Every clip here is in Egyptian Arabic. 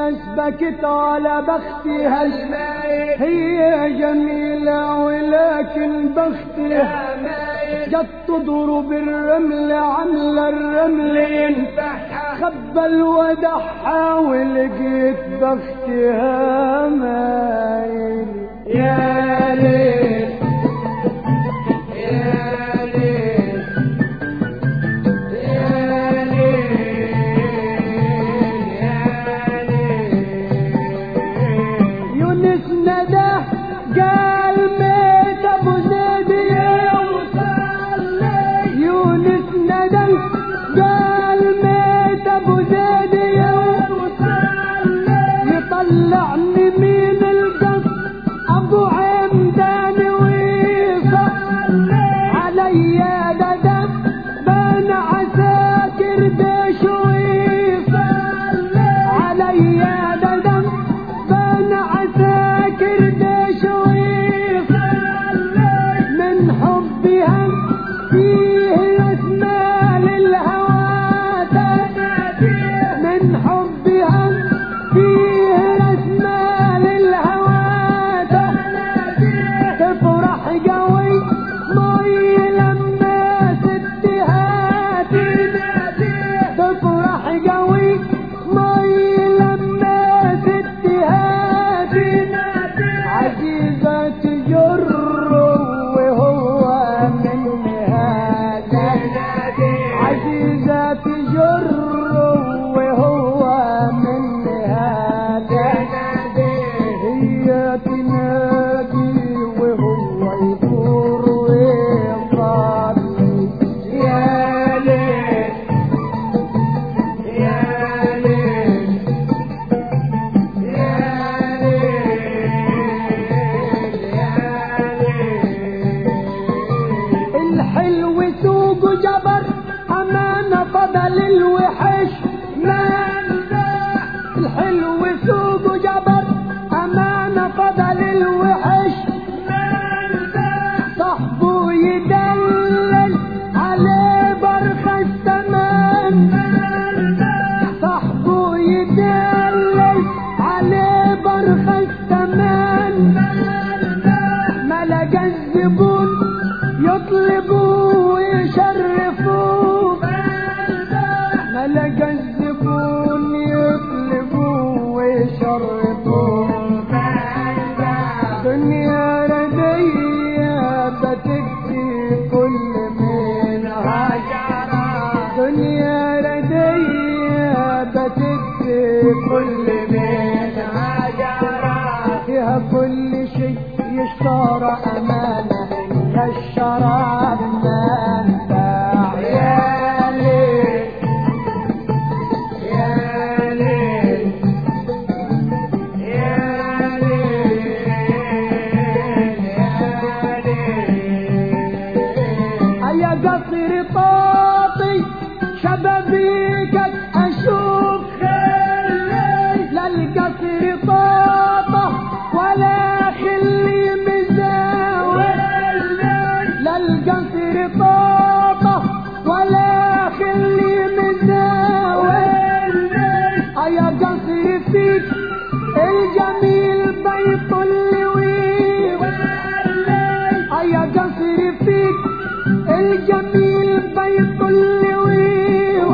الناس بكت على بختها هي جميلة ولكن بختها جت تضرب الرمل عاملة الرمل ينفحها خبى الودحها ولقيت بختها مايل يا ليل يا ليل يا ليل يا ليل يونس ندى قال ميت ابو زيد يوصل يونس ندى قال ميت ابو زيد يوصل يطلعني من القصر ابو عمدان ويصل عليا ددم بان عساكر ديش ويصل عليا ددم بان عساكر ديش ويصل من حبها فيه اسماء للهواتف من حبها فيه اسماء للهواتف تفرح قوي مي لما ستهاتي تفرح قوي مي لما ستهاتي عزيزة تجر وهو من هذا عزيزة تجر وهو من هذا هي تنادي وهو يدور ويصلي يا ليل يا ليل يا ليل الحلو سوق جبر أمانة فضل الوحش منزع الحلو سوق جبر أمانة فضل الوحش منزع صاحبه يدلل عليه برخة الثمن صاحبه يدلل عليه برخة الثمن ما لقى الزبون يطلبوا ويشرفوه ما لقى الزبون يطلبوا ويشرفوه دنيا ردية بتكفي كل من هجرة دنيا ردية بتكفي كل من هجرة فيها كل شيء يشترى أمانة إلا الشراب منفع يا ليل يا ليل يا ليل يا ليل يا قصر طاطي شبابيكك اشوف لا القصر طاطة ولا خلي مزاوي لا القصر طاطة ولا خلي مزاوي يا قصر فيك الجميل بيط اللويب يا قصر فيك الجميل بيط اللويب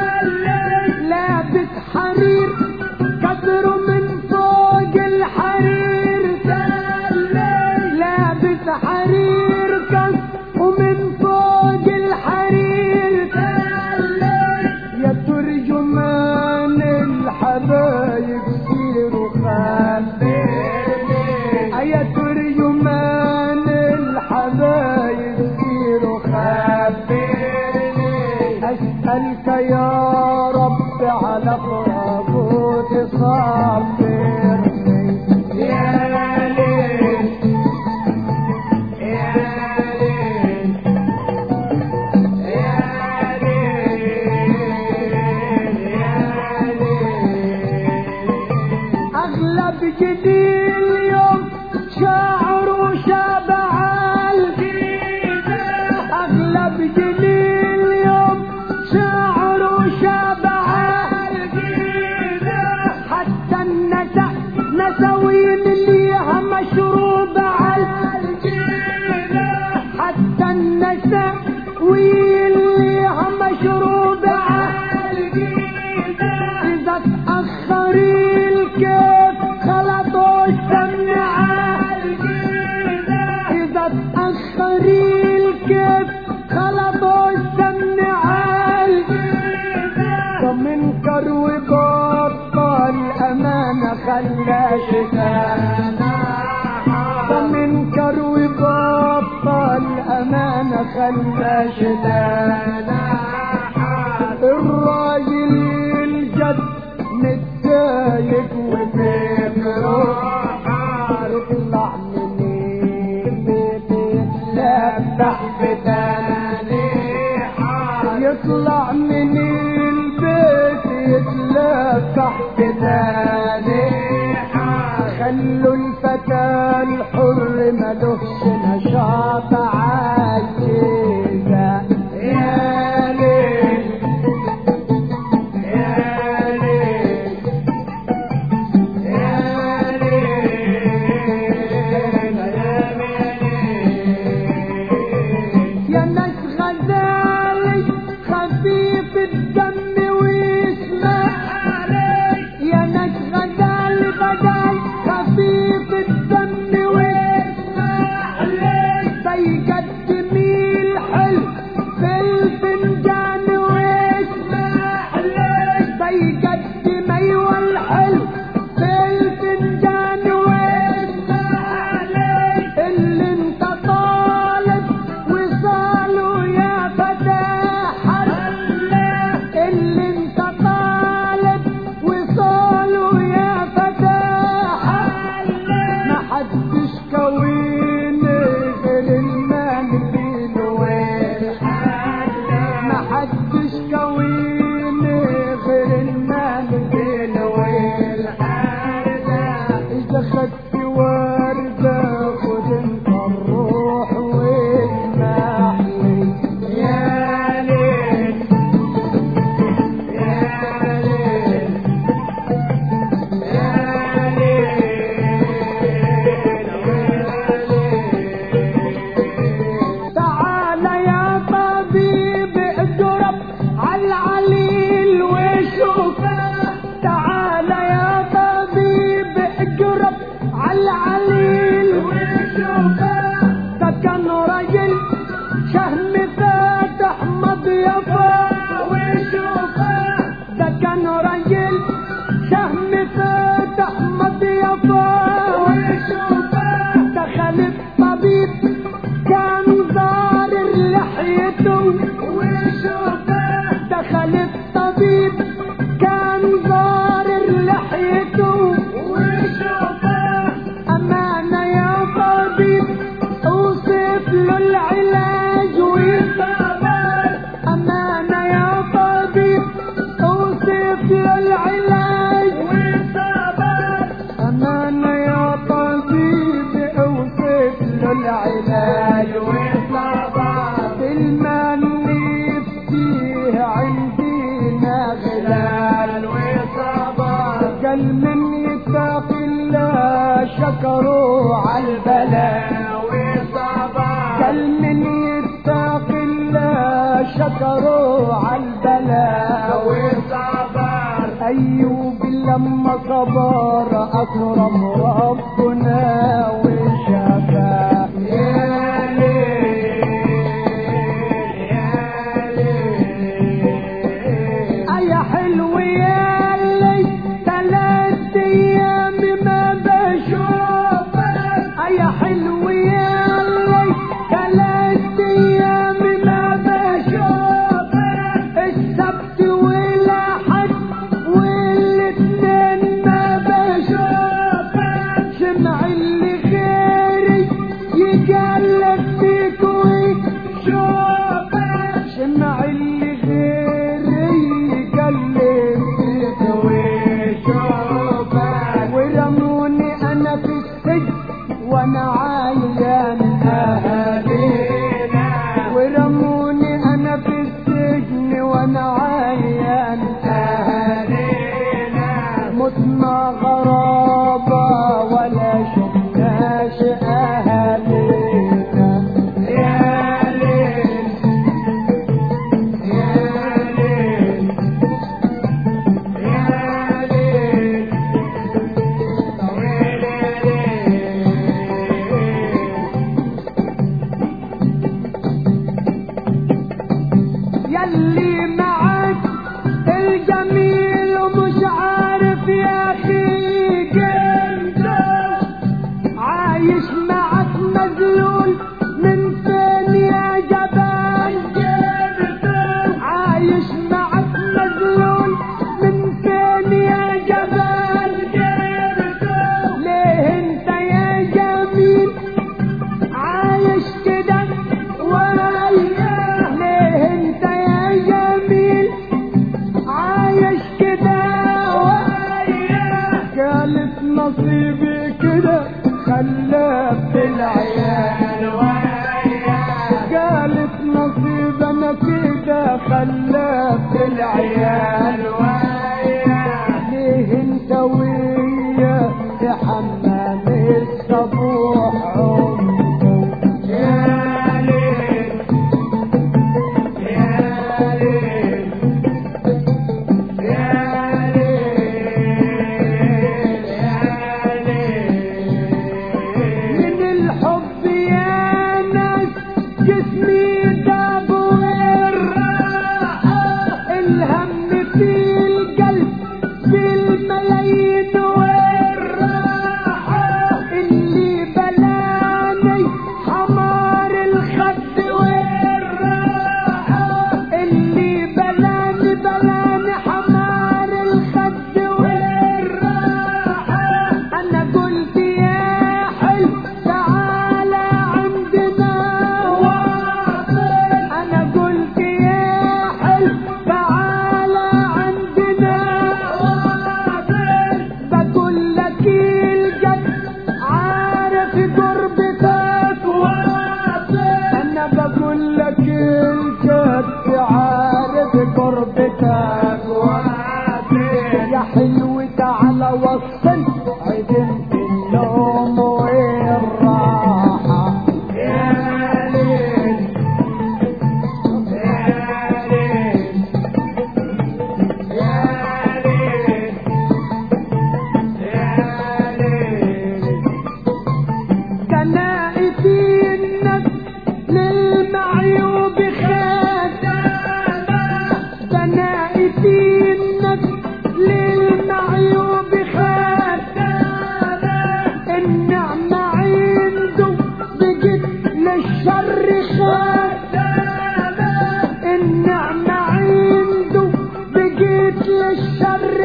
لابس حرير كسره من فوق الحرير لابس حرير كسر ومن فوق الحرير يا ترجمان الحبايب سيروا خبرني يا ترجمان الحبايب سيروا خبرني أسألك يا رب على طرابوت صبرني يا ليل يا ليل يا أغلب جديد اليوم شاعر وشابع الجيزة أغلب جديد اليوم شاعر وشابع الجيزة حتى نساوين ليها مشروب عالجيلة حتى النساوين ليها مشروب عالجيلة إذا تأخر الكيف خلطوا السمن عالجيلة إذا تأخر الكيف خلطوا السمن عالجيلة ومن كرو بطل أمانة خلى شتانا ومن كرو بطل أمانة خلى شتانا الراجل الجد متضايق وفكره يطلع من البيت يتلبح بتاني يطلع من البيت يتلبح بتاني خلوا الفتى الحر ملوش نشاط عايزة يا ليل يا ليل يا ليل يا ناس غزالي خفيف الدم ويسمع يا ناس غزالي بدل خفيف الدم ويسمع بيقدم الحلو في الفنجان ويسمع بيقدم ايوه الحلو في الفنجان ويسمع اللي انت طالب وصاله يا فتاح اللي انت طالب وصاله يا فتاح ما حدش كويني غير المال بين وين ما حدش كويني غير المال بين وين اذا خدت وردة خد انت الروح واسمح لي يا ليل يا ليل تعال يا طبيب اجرب على العليل وشوف تعال يا طبيب اجرب على العليل وشوف ده كان راجل شهم فاتح مضيفه وشوف ده كان راجل شهم فاتح مضيفه وشوف دخل الطبيب كان ضارر لحيته وشوفه دخل الطبيب كان ضارر لحيته وشوفه أمانة يا طبيب اوصف له العلاج ويصبر أمانة يا طبيب اوصف له العلاج ويصبر أمانة يا طبيب اوصف له العلاج ويصبر المال فيه عندنا غلال وصبر قال من يتقي الله شكروا على البلاء وصبر قال من يتقي الله شكروا على البلاء وصبر أيوب لما صبر أكرم ربنا وشفاه يا ليل يا ليل يا حلو يا لي تلات ايام ما بشوفك يا حلو يا لي تلات ايام ما بشوفك السبت والاحد والاثنين ما بشوفك شمع اللي غيري يقلب فيك ويشوفك شمع اللي غيري يقلب فيك ويشوفك ورموني انا في السجن وانا عايان اهالينا ورموني انا في السجن وانا عايان اهالينا متنا غرابة قالت نصيبي كده خلفت العيال قالت نصيب انا كده خلفت العيال ليه انت ويا يا حمام الصبوح عمره يا ليل يا ليل يا ليل يا ليل من الحب يا ناس جسمي داب والراحة الهم في القلب بالملايين والراحة اللي بلاني حمار الخد والراحة اللي بلاني بلاني حمار الخد والراحة انا قلت يا حلو تعالى عندنا واصل انا قلت يا حلو تعالى عندنا واصل بقول لك الجد عارف قربتك واصل انا بقول لك الجد عارف قربتك واصل يا حلو تعالى وصل عدمت النوم والراحة يا ليل يا ليل يا ليل يا ليل كنائتي النفس للمعيوب خاتمة كنائتي النفس للمعيوب خاتمة النعمة عنده بقت للشر خاتمة النعمة عنده بقت للشر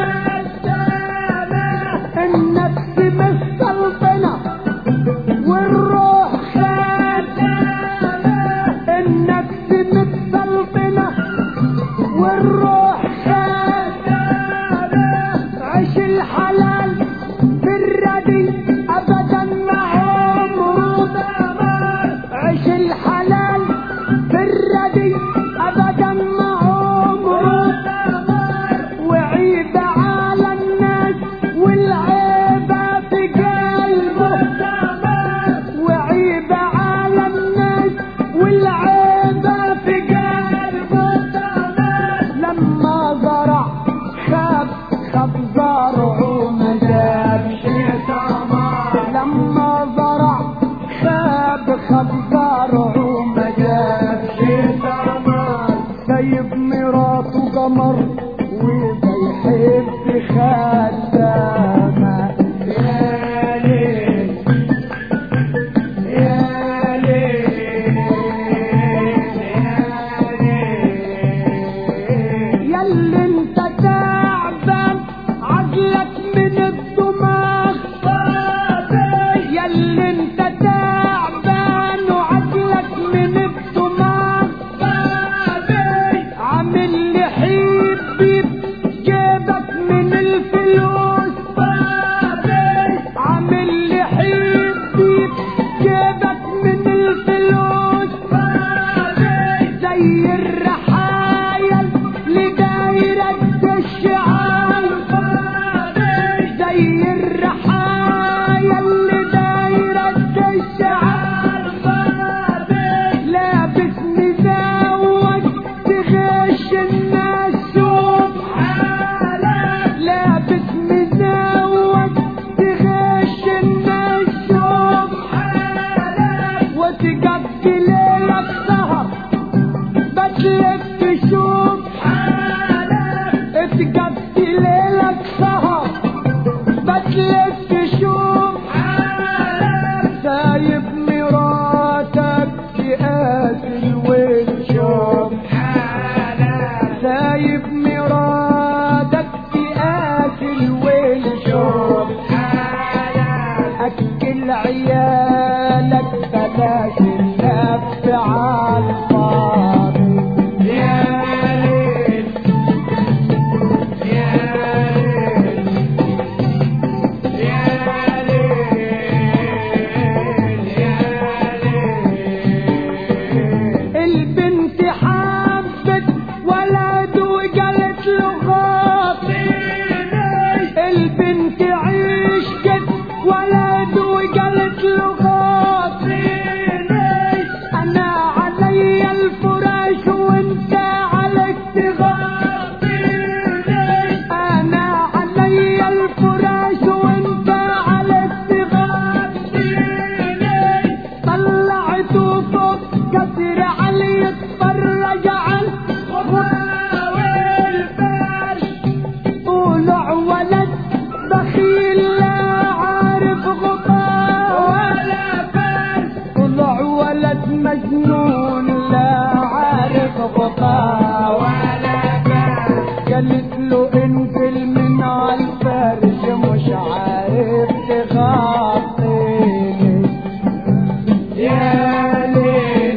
خاتمة النفس مستلطنة والروح خاتمة النفس متسلطنة والروح خاتمة عيش الحلال بالردي ابدا ما عمره ضمان عيش الحلال بالردي ابدا ما عمره ضمان وعيب على الناس والعيبة في قلبه وعيب على الناس والعيبة في قلبه لما زرع خاب خاب زرعه ما جابش ثمر لما زرع خاب خاب زرعه ما جابش ثمر سايب مراته قمر وبيحب خدامه يا ليل يا ليل يا ليل ياللي انت تعبان عقلك من الدماغ فاضي ياللي انت تعبان وعقلك من الدماغ فاضي عامل لي حبي جيبك من الفلوس فاضي عامل لي حبي جيبك من الفلوس فاضي زي الرحايل لدايرة الشعال زي الرحايل لدايرة الشعال لابس مزوج تغش الناس شوف حالك لابس مزوج تغش الناس شوف حالك وتقضي ليلك سهر بتلف تشوف حالك تقضي ليلك سهر بتلف تشوف حالك سايب مراتك تقاتل وتشوف حالك سايب مراتك تقاتل وتشوف حالك أكل عيالك بلاش اللف على الفاضي يا ليل يا ليل بنت عشقت ولد وقالت له غاطيني انا علي الفراش وانت عليك تغطيني انا علي الفراش وانت عليك تغطيني طلعته فوق قصر علي اتفرج عن والفرش طلع ولد بخيل لا عارف غطاء ولا فرش طلع ولد مجنون لا عارف غطاء ولا فرش قالت له انزل من عالفرش مش عارف تغطيني يا ليل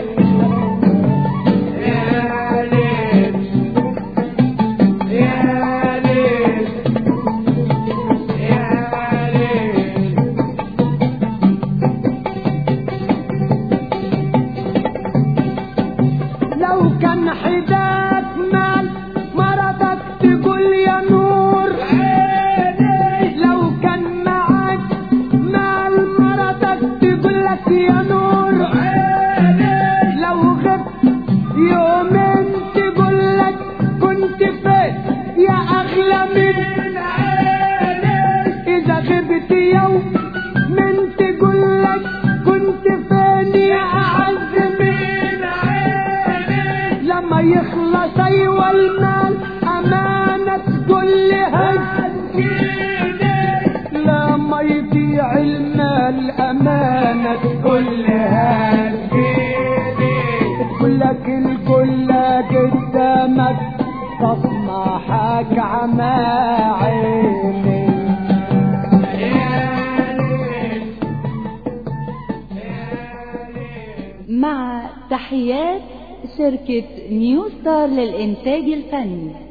يا ليل يا ليل يا ليل لو كان حداك مال مرضك تقول يا نور عيني لو كان معاك مال مرضك تقول لك يا نور عيني لو غبت يومين تقول لك كنت فين يا اغلى من عيني اذا غبت يوم من تقول لك كنت فين يا اعز من عيني لما يخلص ايوه المال امانه تقول لي هزيني لما يضيع المال امانه تقول لي هزيني تقول لك الكلة قدامك تصمحك عمى عيني مع تحيات شركة نيو ستار للإنتاج الفني